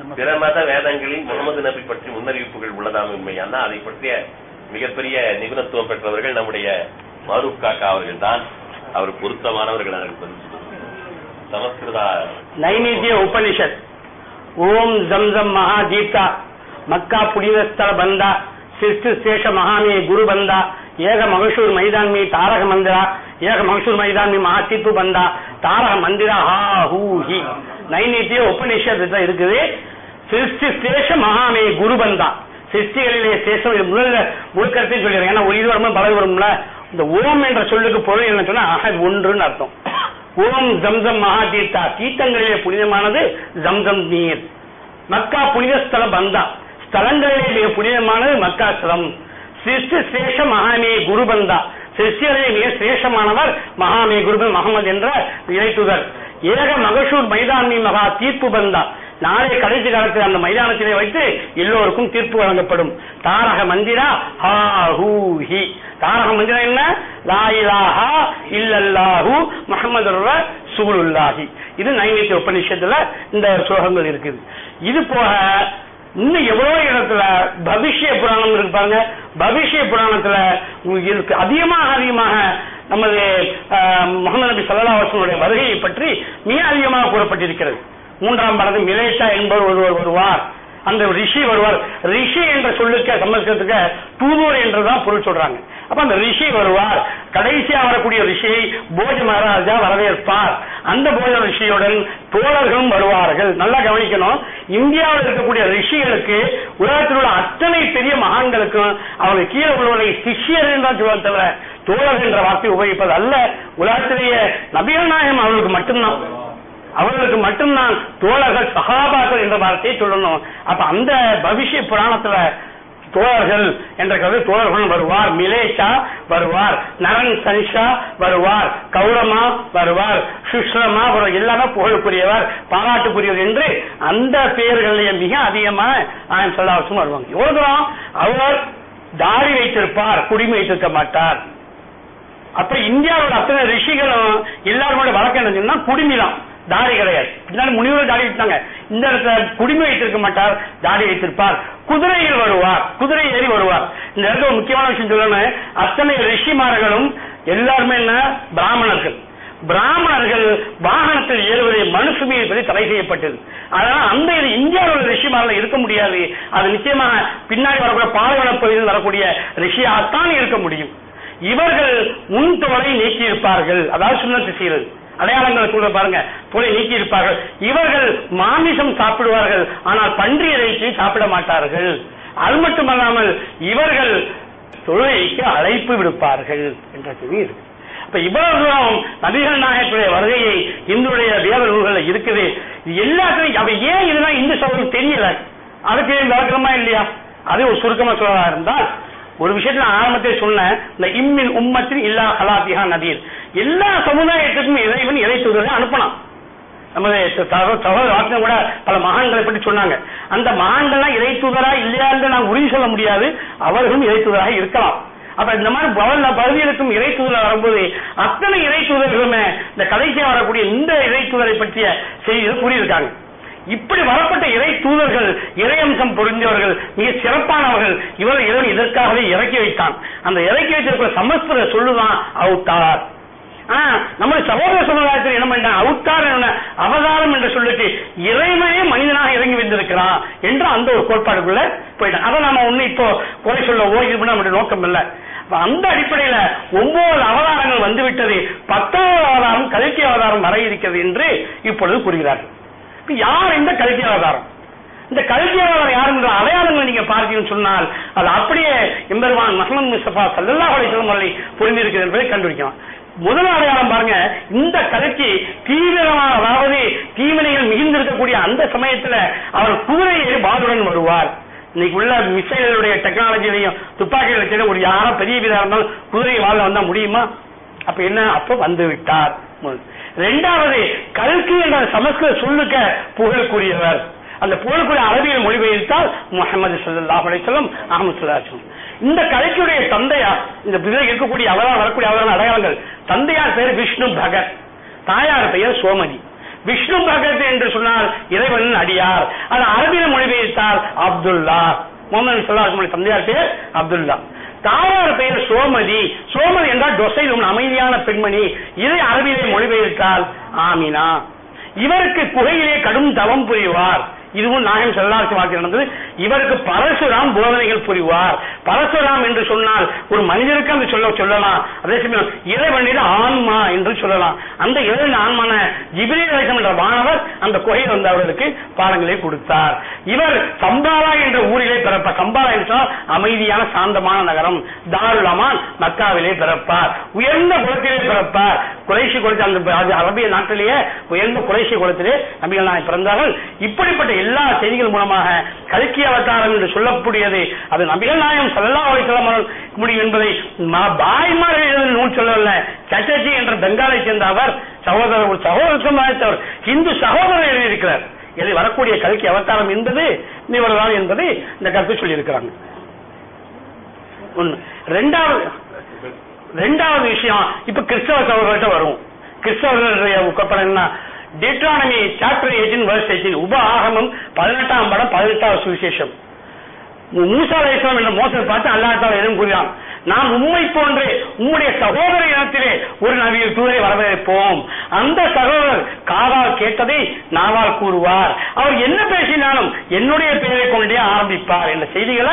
பிற மத வேதங்களில் முகமது நபி பற்றி முன்னறிவிப்புகள் உள்ளதாம் உண்மையானா அதை பற்றிய மிகப்பெரிய நிபுணத்துவம் பெற்றவர்கள் நம்முடைய மாரூப் காக்கா அவர்கள் தான் அவர் பொருத்தமானவர்கள் அதற்கு பதில் சொல்லுவார். சமஸ்கிருதா ನೈಮಿತ್ಯ ಉಪನಿಷತ್ ಓಂ ಜಂ ಜಂ ಮಹಾದೀಪ್ತ ಮಕ್ಕಾ ಪುಡಿದಸ್ಥಳ ಬಂದ ಶಿಸ್ತು ಶೇಷ ಮಹಾಮೇ ಗುರು ಬಂದ ಏಕ ಮಗಶೂರ್ ಮೈದಾನ್ ಮೀ ತಾರಕ ಮಂದಿರ ಏಕ ಮಗಶೂರ್ ಮೈದಾನ್ ಮೀ ಮಹಾತಿப்பு ಬಂದ தாரக மந்திர ஹா ஹூ ஹி நைநித்திய உபநிஷத்துல இருக்குது சிருஷ்டி சேஷ மகாமே குரு பந்தா சிருஷ்டிகளிலே சேஷம் இது முதல்ல முழுக்கத்தையும் சொல்லிடுறேன் ஏன்னா ஒரு இது வரும்போது பலது வரும்ல இந்த ஓம் என்ற சொல்லுக்கு பொருள் என்ன சொன்னா அகத் ஒன்றுன்னு அர்த்தம் ஓம் ஜம்சம் மகா தீர்த்தா தீர்த்தங்களிலே புனிதமானது ஜம்சம் நீர் மக்கா புனித ஸ்தலம் பந்தா ஸ்தலங்களிலே மிக புனிதமானது மக்கா ஸ்தலம் சிருஷ்டி சேஷ மகாமே குரு பந்தா சிருஷ்டிகளிலே மிக சிரேஷமானவர் மகாமே குருபன் முகமது என்ற இறைத்துதர் ஏக மகசூர் மைதானி மகா தீர்ப்பு பந்தா நாளை கடைசி காலத்தில் அந்த மைதானத்திலே வைத்து எல்லோருக்கும் தீர்ப்பு வழங்கப்படும் தாரக மந்திரா ஹா ஹூ ஹி தாரக மந்திரம் என்ன லா இலாஹா இல்லல்லாஹு முஹம்மது ரசூலுல்லாஹி இது நைவேத்திய உபநிஷத்துல இந்த ஸ்லோகங்கள் இருக்குது இது போக இன்னும் எவ்வளவு இடத்துல பவிஷ்ய புராணம் இருக்கு பாருங்க பவிஷ்ய புராணத்துல இருக்கு அதிகமாக அதிகமாக நமது அஹ், முகமது நபி ஸல்லல்லாஹு அலைஹி வஸல்லம் வருகையை பற்றி மிக அதிகமாக கூறப்பட்டிருக்கிறது மூன்றாம் பாடத்தில் மிலேஷா என்பவர் ஒருவர் வருவார் அந்த ரிஷி வருவார் ரிஷி என்ற சொல்லுக்கு சமஸ்கிருதத்துக்கு தூதூர் என்றுதான் பொருள் சொல்றாங்க அப்ப அந்த ரிஷி வருவார் கடைசியா வரக்கூடிய ரிஷியை போஜ மகாராஜா வரவேற்பார் அந்த போஜ ரிஷியுடன் தோழர்களும் வருவார்கள் நல்லா கவனிக்கணும் இந்தியாவில் இருக்கக்கூடிய ரிஷிகளுக்கு உலகத்தில் உள்ள அத்தனை பெரிய மகான்களுக்கும் அவர்கள் கீழே உள்ளவர்களை சிஷ்யர்கள் தான் சொல்லுவாங்க தவிர தோழர் என்ற வார்த்தை உபயோகிப்பது அல்ல உலகத்திலேயே நபிகள் நாயகம் அவர்களுக்கு மட்டும்தான் அவர்களுக்கு மட்டும்தான் தோழர்கள் சகாபாக்கள் என்ற வார்த்தையை சொல்லணும் அப்ப அந்த பவிஷ்ய புராணத்துல தோழர்கள் என்ற கதை தோழர்கள் வருவார் மிலேஷா வருவார் நரன் சனிஷா வருவார் கௌரமா வருவார் சுஷ்ரமா வருவார் எல்லாமே புகழுக்குரியவர் பாராட்டுக்குரியவர் என்று அந்த பெயர்களிலே மிக அதிகமான ஆயம் சொல்லாவசும் வருவாங்க எவ்வளவு தூரம் அவர் தாடி வைத்திருப்பார் குடிமை வைத்திருக்க மாட்டார் அப்ப இந்தியாவோட அத்தனை ரிஷிகளும் எல்லாருமே வழக்கம் என்ன சொன்னா குடிமிதான் தாடி கிடையாது பின்னாடி முனிவர் தாடி வச்சாங்க இந்த இடத்துல குடிமை வைத்திருக்க மாட்டார் தாடி வைத்திருப்பார் குதிரையில் வருவார் குதிரை ஏறி வருவார் இந்த இடத்துல ஒரு முக்கியமான விஷயம் சொல்லணும் அத்தனை ரிஷிமார்களும் எல்லாருமே என்ன பிராமணர்கள் பிராமணர்கள் வாகனத்தில் ஏறுவதை மனுசுமையை பற்றி தடை செய்யப்பட்டது அதனால அந்த இது இந்தியாவில் உள்ள ரிஷிமாரில் இருக்க முடியாது அது நிச்சயமாக பின்னாடி வரக்கூடிய பாலைவன பகுதியில் வரக்கூடிய ரிஷியாகத்தான் இருக்க முடியும் இவர்கள் முன் தோலை நீக்கி இருப்பார்கள் அதாவது சுண்ணத்து செய்வது அடையாளங்களை சொல்ற பாருங்க தோலை நீக்கி இருப்பார்கள் இவர்கள் மாமிசம் சாப்பிடுவார்கள் ஆனால் பன்றி இறைச்சி சாப்பிட மாட்டார்கள் அது மட்டுமல்லாமல் இவர்கள் தொழுகைக்கு அழைப்பு விடுப்பார்கள் என்ற செய்தி இருக்கு அப்ப இவ்வளவு தூரம் நபிகள் நாயகத்துடைய வருகையை இந்துடைய வேத நூல்கள் இருக்குது இது எல்லாத்துலையும் அவ ஏன் இதெல்லாம் இந்து சமூகம் தெரியல அதுக்கு விளக்கமா இல்லையா அது ஒரு சுருக்கமா சொல்றதா இருந்தால் ஒரு விஷயத்துல நான் ஆரம்பத்தை சொன்னேன் இந்த இம்மின் உம்மத்தின் இல்லா ஹலாபிஹா நதீர் எல்லா சமுதாயத்துக்கும் இறைவன் இறை தூதரை அனுப்பலாம் நமது சகோ- சகோதர வாக்கியம் கூட பல மகான்களை பற்றி சொன்னாங்க அந்த மகான்கள்லாம் இறை தூதரா இல்லையா என்று நான் உறுதி சொல்ல முடியாது அவர்களும் இறை தூதராக இருக்கலாம் அப்ப இந்த மாதிரி பல பகுதிகளுக்கும் இறை தூதர் வரும்போது அத்தனை இறை தூதர்களுமே இந்த கடைசியா வரக்கூடிய இந்த இறை தூதரை பற்றிய செய்திகள் கூறியிருக்காங்க இப்படி வரப்பட்ட இறை தூதர்கள் இறையம்சம் பொருந்தியவர்கள் மிக சிறப்பானவர்கள் இவர் இறைவன் இதற்காகவே இறக்கி வைத்தான் அந்த இறக்கி வைத்திருக்கிற சமஸ்கிருத சொல்லுதான் அவுத்தார் ஆனா நம்ம சகோதர சமுதாயத்தில் என்ன பண்ணிட்டாங்க அவுத்தார் என்ன அவதாரம் என்ற சொல்லுக்கு இறைவனே மனிதனாக இறங்கி வந்திருக்கிறான் என்று அந்த ஒரு கோட்பாடுக்குள்ள போயிட்டான் அதை நாம ஒண்ணு இப்போ குறை சொல்லவோ இது பண்ண நம்முடைய நோக்கம் இல்லை அப்ப அந்த அடிப்படையில ஒன்பது அவதாரங்கள் வந்துவிட்டது பத்தாவது அவதாரம் கல்கி அவதாரம் வர இருக்கிறது என்று இப்பொழுது கூறுகிறார்கள் இப்ப யார் இந்த கல்கி அவதாரம் இந்த கல்வியாளர் யார் என்ற அடையாளங்கள் நீங்க பார்த்தீங்கன்னு சொன்னால் அது அப்படியே எம்பெருமான் முகமது முஸ்தபா சல்லல்லாஹு அலைஹி வஸல்லம் அவர்களை புரிந்திருக்கிறது என்பதை கண்டுபிடிக்கலாம் முதல் அடையாளம் பாருங்க இந்த கலைக்கு தீவிரமான அதாவது தீவினைகள் மிகுந்திருக்கக்கூடிய அந்த சமயத்துல அவர் குதிரை ஏறி பாதுடன் வருவார் இன்னைக்கு உள்ள மிசைல்களுடைய டெக்னாலஜிலையும் துப்பாக்கிகள் வச்சு ஒரு யாரோ பெரிய வீரா இருந்தாலும் குதிரை வாழ வந்தா முடியுமா அப்ப என்ன அப்ப வந்து விட்டார் முதல். இரண்டாவது கல்கி என்ற சமஸ்கிருத சொல்லுக்க புகழ்கூறியவர் அந்த புகழ்கூறிய அரபியில் மொழிபெயர்த்தால் முகமது ஸல்லல்லாஹு அலைஹி வஸல்லம் அஹமது ஸல்லல்லாஹு அலைஹி வஸல்லம். இந்த கலைக்குடைய தந்தையார் இந்த இதில் இருக்கக்கூடிய அவரால் வரக்கூடிய அவரான அடையாளங்கள் தந்தையார் பெயர் விஷ்ணு பகத் தாயார் பெயர் சோமதி விஷ்ணு பகத் என்று சொன்னால் இறைவன் அடியார் அது அரபியில மொழிபெயர்த்தால் அப்துல்லா முகமது சொல்லாஹ் தந்தையார் பேர் அப்துல்லா தாயார் பெயர் சோமதி சோமதி என்றால் டொசைலும் அமைதியான பெண்மணி இதை அரபியிலே மொழிபெயர்த்தால் ஆமினா இவருக்கு குகையிலே கடும் தவம் புரிவார் இதுவும் நாயம் செல்லாசி வாழ்க்கை நடந்தது இவருக்கு பரசுராம் போதனைகள் புரிவார் பரசுராம் என்று சொன்னால் ஒரு மனிதருக்கு அந்த சொல்ல சொல்லலாம் அதே சமயம் இறைவனில் ஆன்மா என்று சொல்லலாம் அந்த இறைவன் ஆன்மான ஜிபிரி என்ற மாணவர் அந்த குகையில் வந்து அவர்களுக்கு பாடங்களை கொடுத்தார் இவர் சம்பாலா என்ற ஊரிலே பிறப்பார் சம்பாலா என்று சொன்னால் அமைதியான சாந்தமான நகரம் தாருல் அமான் மக்காவிலே பிறப்பார் உயர்ந்த குலத்திலே பிறப்பார் குறைசி குலத்தில் அந்த அது அரபிய நாட்டிலேயே உயர்ந்த குறைசி குலத்திலே நபிகள் நாயகம் பிறந்தார்கள் இப்படிப்பட்ட எல்லா செய்திகள் மூலமாக கல்கி அவதாரம் என்று சொல்லக்கூடியது அது நபிகள் நாயகம் சல்லா அலிசல்லாம் முடியும் என்பதை ம- பாய்மார் எழுதிய நூல் சொல்லவில்லை சட்டர்ஜி என்ற பெங்காலை சேர்ந்த அவர் சகோதரர் ஒரு சகோதர சமுதாயத்தவர் இந்து சகோதரர் எழுதியிருக்கிறார் இது வரக்கூடிய கல்கி அவதாரம் என்பது இவர்தான் என்பதை இந்த கருத்து சொல்லியிருக்கிறாங்க ஒண்ணு ரெண்டாவது ரெண்டாவது விஷயம் இப்ப கிறிஸ்தவ சகோதரர்கிட்ட வரும் கிறிஸ்தவர்களுடைய படம் என்ன Deuteronomy chapter eighteen verse eighteen உப ஆகமம் பதினெட்டாம் படம் பதினெட்டாவது சுவிசேஷம் மூசா அலைஹிஸ்ஸலாம் என்ற மோசத்தை பார்த்து அல்லாஹ் தாலா எதுவும் கூறுகிறான் நாம் உம்மை போன்று உம்முடைய சகோதர இனத்திலே ஒரு நபியை தூரை வரவேற்போம் அந்த சகோதரர் காதால் கேட்டதை நாவால் கூறுவார் அவர் என்ன பேசினாலும் என்னுடைய பெயரை கொண்டே ஆரம்பிப்பார் என்ற செய்திகளை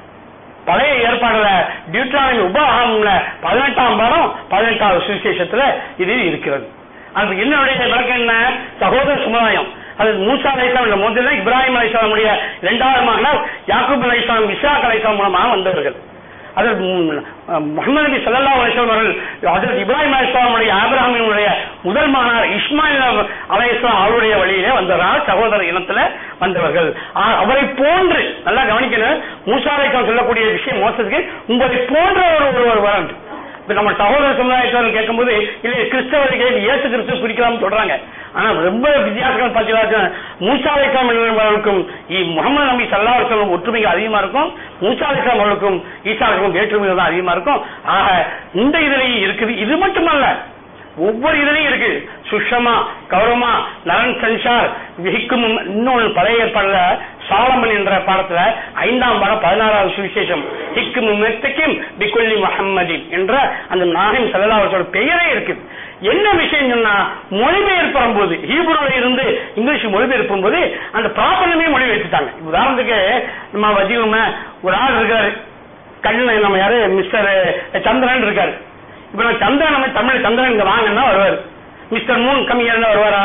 பழைய ஏற்பாடுல டியூட்ரானமி உபகாரம்ல பதினெட்டாம் பாடம் பதினெட்டாவது சுவிசேஷத்துல இது இருக்கிறது அது என்னுடைய விளக்கம் என்ன சகோதர சமுதாயம் அது மூசா அலைஸ்லாம் என்ற முதல்ல இப்ராஹிம் அலைஸ்லாமுடைய இரண்டாவது மகனார் யாக்கூப் அலைஸ்லாம் இஸ்ஹாக் அலைஸ்லாம் மூலமாக வந்தவர்கள் அது ம், முகமது நபி ஸல்லல்லாஹு அலைஹி வஸல்லம் அவர்கள் ஹஜ்ரத் இப்ராஹிம் அலைஹிஸ்ஸலாமுடைய ஆபிரகாமினுடைய முதல் மகனார் இஸ்மாயில் அலைஹிஸ்ஸலாம் அவருடைய வழியிலே வந்தவர்கள் சகோதர இனத்துல வந்தவர்கள் ஆ- அவரை போன்று நல்லா கவனிக்கணும் மூசா அலைஹிஸ்ஸலாம் சொல்லக்கூடிய விஷயம் மோசத்துக்கு உங்களை போன்ற ஒரு ஒருவர் வரணும் இப்ப நம்ம சகோதர சமுதாயத்தில் கேட்கும்போது இல்ல கிறிஸ்தவருக்கு இயேசு கிறிஸ்து குறிக்கலாம் சொல்றாங்க ஆனா ரொம்ப வித்தியாசங்கள் பார்த்தீங்கன்னா மூசா அலைஹிஸ்ஸலாம் என்பவர்களுக்கும் இ- முகமது நபி சல்லா அலுவலம் ஒற்றுமை அதிகமா இருக்கும் மூசா அலைஹிஸ்ஸலாம் அவர்களுக்கும் ஈசா அலைஹிஸ்ஸலாம் வேற்றுமை தான் அதிகமா இருக்கும் ஆக இந்த இதுலயும் இருக்குது இது மட்டுமல்ல ஒவ்வொரு இதுலயும் இருக்கு சுஷமா கௌரவமா நரன் சன்சார் விஹிக்கும் இன்னொன்று பழைய ஏற்பாடுல சாலமன் என்ற பாடத்துல ஐந்தாம் பாடம் பதினாறாவது சுவிசேஷம் ஹிக்கும் மெத்தக்கும் பிகுல்லி முஹம்மதின் என்ற அந்த நாகம் செல்லலாவற்றோட பெயரே இருக்கு என்ன விஷயம் சொன்னா மொழிபெயர்ப்பும் போது ஹீப்ருல இருந்து இங்கிலீஷ் மொழிபெயர்ப்பும் போது அந்த ப்ராப்பர்லுமே மொழிபெயர்த்துட்டாங்க உதாரணத்துக்கு நம்ம வச்சுக்கோங்க ஒரு ஆள் இருக்காரு கண்ணன் நம்ம யாரு மிஸ்டர் சந்திரன் இருக்காரு இப்ப நான் சந்திரன் நம்ம தமிழ் சந்திரன் இங்க வாங்கன்னா வருவாரு மிஸ்டர் மூன் கம்மியா வருவாரா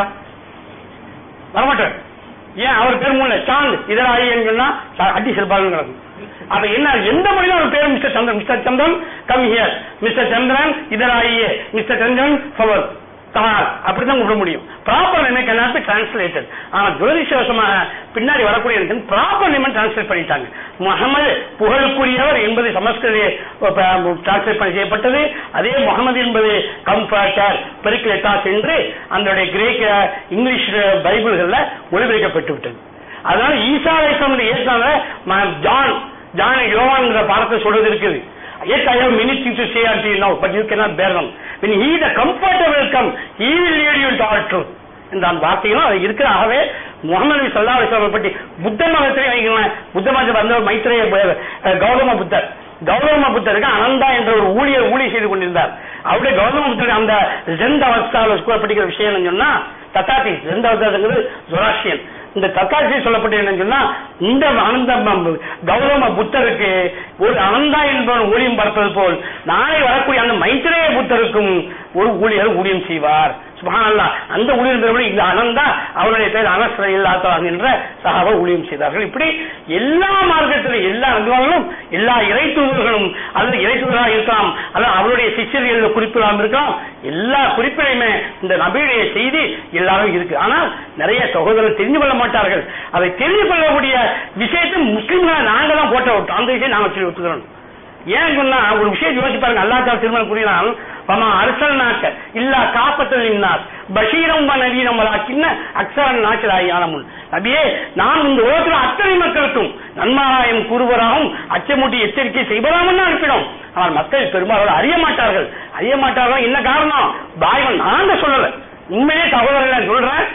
வரமாட்டார் ஏன் அவர் பேர் மூணு சாந்த் இதர ஆயின்னு சொன்னா ச- அடி சிறப்பாக கிடக்கும் அப்ப என்ன எந்த மொழியிலும் அவர் பேர் mister Chandran mister Chandran come here mister Chandran இதர ஆயியே மிஸ்டர் சந்திரன் ஃபவர் தமார் அப்படிதான் கூப்பிட முடியும் proper name cannot be translated ஆனா துரதிருஷ்டவசமாக பின்னாடி வரக்கூடிய ப்ராப்பர் நேம் டிரான்ஸ்லேட் பண்ணிட்டாங்க முகமது புகழுக்குரியவர் என்பது சமஸ்கிருதிலே டிரான்ஸ்லேட் பண்ணி செய்யப்பட்டது அதே முகமது என்பது கம்ஃபர்டர் பெருக்கிலேட்டாஸ் என்று அந்த கிரேக்க இங்கிலீஷ் பைபிள்கள்ல மொழிபெயர்க்கப்பட்டு விட்டது அதனால ஈசா அலைஹிஸ்ஸலாம் ஏற்றாங்க ஜான் ஜான் யோவான்ங்கிற பாடத்தை சொல்றது இருக்குது Yes, I have many things to say unto you now, but you cannot bear them. When he, the comforter, will come, he will lead you into all truth. இந்த அந்த வார்த்தைகளும் அது இருக்கிற ஆகவே முகமது நபி சல்லா அலிஸ்லாம் பற்றி புத்த மதத்திலே வைக்கிறேன் புத்த மதத்தில் வந்த மைத்திரேய பு- அஹ் கௌதம புத்தர் கௌதம புத்தருக்கு அனந்தா என்ற ஒரு ஊழியர் ஊழிய செய்து கொண்டிருந்தார் அவருடைய கௌதம புத்தருக்கு அந்த ஜெந்த அவஸ்தாவில் படிக்கிற விஷயம் என்னன்னு சொன்னா தத்தாத்தி ஜெந்த அவஸ்தாங்கிறது ஜொராஷியன் இந்த தத்தாட்சி சொல்லப்பட்டு என்னன்னு சொன்னா இந்த அனந்த ம- கௌதம புத்தருக்கு ஒரு அனந்தா என்பவன் ஊழியம் பார்ப்பது போல் நாளை வரக்கூடிய அந்த மைத்திரேய புத்தருக்கும் ஒரு ஊழியர் ஊழியம் செய்வார் சுபஹானல்லாஹ் அந்த ஊழியர் பெருமளை இந்த அனந்தா அவருடைய பேர் அனஸ்ர இல்லாதவன் என்ற சகாப ஊழியம் செய்தார்கள் இப்படி எல்லா மார்க்கத்திலும் எல்லா நபிமார்களும் எல்லா இறை தூதர்களும் அல்லது இறை தூதராக இருக்கலாம் அல்லது அவருடைய சிஷியர்கள் குறிப்பிடாம இருக்கலாம் எல்லா குறிப்பிலையுமே இந்த நபியுடைய செய்தி எல்லாரும் இருக்கு ஆனால் நிறைய சகோதரர்கள் தெரிந்து கொள்ள மாட்டார்கள் அதை தெரிந்து கொள்ளக்கூடிய விஷயத்தை முஸ்லிம்களை நாங்க தான் போட்ட விட்டோம் அந்த விஷயம் நாங்க சொல்லி ஒத்துக்கிறோம் ஏன் சொன்னா ஒரு விஷயம் யோசிச்சு பாருங்க அல்லா தால் திருமணம் கூறினால் வமா அரசல் நாக்க இல்லா காப்பத்தல் இன்னார் பஷீரம் நவீனம் கிண்ண அக்சரன் நாச்சராய் ஆனமுன் நபியே நான் இந்த உலகத்தில் அத்தனை மக்களுக்கும் நன்மாராயம் கூறுவராகவும் அச்சமூட்டி எச்சரிக்கை செய்வதாகவும் தான் அனுப்பினோம் ஆனால் மக்கள் பெரும்பாலும் அறிய மாட்டார்கள் அறிய மாட்டார்கள் என்ன காரணம் பாய்வன் நான் சொல்லல உண்மையே சகோதரர்கள் நான் சொல்றேன்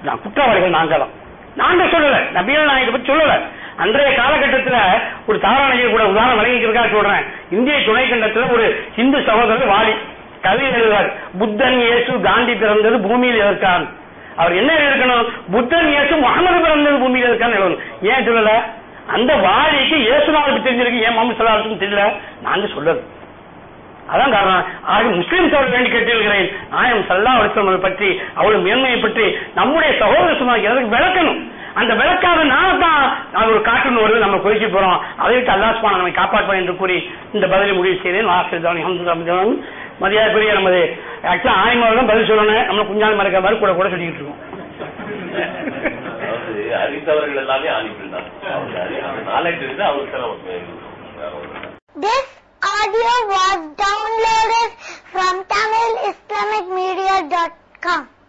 நான் குற்றவாளிகள் நாங்க தான் நாங்க சொல்லல நபிகள் நாயகத்தை பத்தி சொல்லல அன்றைய காலகட்டத்துல ஒரு தாராணையர் கூட உதாரணம் வழங்கிக்கிறதுக்காக சொல்றேன் இந்திய துணைக்கண்டத்துல ஒரு இந்து சகோதரர் வாலி கவி எழுதுவார் புத்தன் இயேசு காந்தி பிறந்தது பூமியில் எதற்கான் அவர் என்ன எழுதிருக்கணும் புத்தன் இயேசு முகமது பிறந்தது பூமியில் எதற்கான்னு எழுதணும் ஏன் சொல்லல அந்த வாலிக்கு இயேசுநாளுக்கு தெரிஞ்சிருக்கு ஏன் முகமது சல்லாஹுக்கும் தெரியல நாங்க சொல்லல அதான் காரணம் ஆக முஸ்லிம் சோழர் வேண்டி கேட்டிருக்கிறேன் நாயம் சல்லா அலிஸ்லாம் பற்றி அவள் மேன்மையை பற்றி நம்முடைய சகோதர சமாஜம் எனக்கு விளக்கணும் அந்த விளக்காத நான் தான் நான் ஒரு காட்டுன்னு வருது நம்ம கொதிச்சு போறோம் அதை விட்டு அல்லா சுபான் நம்மை காப்பாற்றுவான் என்று கூறி இந்த பதிலை முடிவு செய்தேன் ஆசிரியர் ஹம்துல்லாஹ் மரியாதைக்குரிய நமது ஆக்சுவலா ஆய்மாவில் தான் பதில் சொல்லணும் நம்ம குஞ்சால் மறக்க மாதிரி கூட கூட சொல்லிக்கிட்டு இருக்கோம் அதாவது அறிந்தவர்கள் எல்லாமே ஆணிகள் தான் நாலேஜ் இருந்து அவருக்கு நமக்கு வேற ஒண்ணும் இல்ல. This audio was downloaded from TamilIslamicMedia.com.